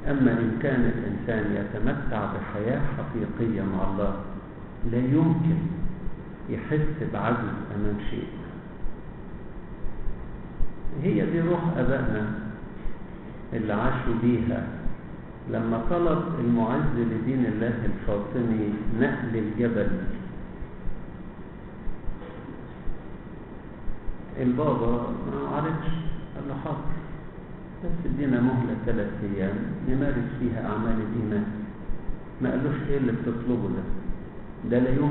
أما إن كان الإنسان يتمتع بحياة حقيقية مع الله لا يمكن يحس بعجز أمام شيء هي دي روح أبائنا اللي عاشوا بيها لما طلب المعز لدين الله الفاطمي نقل الجبل البابا ما عرفش قال له حاضر بس ادينا مهلة ثلاث أيام نمارس فيها أعمال الإيمان ما قالوش إيه اللي بتطلبه ده ده لا يمكن